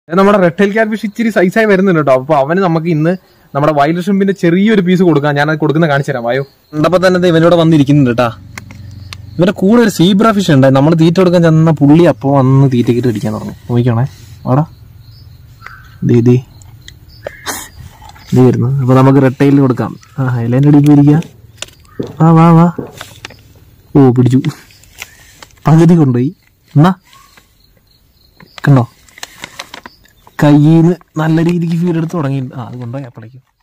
ഇത് നമ്മുടെ red cat fish ഇച്ചിരി സൈസായി വരുന്നുണ്ട് കേട്ടോ അപ്പൊ അവന് നമുക്ക് ഇന്ന് നമ്മുടെ വൈൽഡ് ഷ്രിമ്പിന്റെ ചെറിയൊരു പീസ് കൊടുക്കാം ഞാൻ അത് കൊടുക്കുന്ന കാണിച്ചു തരാം വായോ കണ്ടപ്പോ തന്നെ ദേ ഇവനോട് വന്നിരിക്കുന്നുണ്ട് കേട്ടാ ഇവന്റെ കൂടെ ഒരു സീബ്ര ഫിഷ് ഉണ്ട് നമ്മൾ തീറ്റ കൊടുക്കാൻ ചെന്ന പുള്ളി അപ്പൊ വന്ന് തീറ്റക്കിട്ട് അടിക്കാൻ തുടങ്ങും നോക്കിക്കോണേ വാടാ ദേ ദേ ദേ വരുന്നു അപ്പൊ നമുക്ക് റെഡ് ടൈലിൽ കൊടുക്കാം ആ ഹൈലൈൻ്റെ അടിയിൽ ഇരിക്കുക വാ വാ വാ ഓ പിടിച്ചു പകുതി കൊണ്ടുപോയി എന്നാ കണ്ടോ കയ്യിൽ നിന്ന് നല്ല രീതിക്ക് ഫീൽ എടുത്ത് തുടങ്ങി ആ അത് കൊണ്ടുപോയി അപ്പോഴേക്കും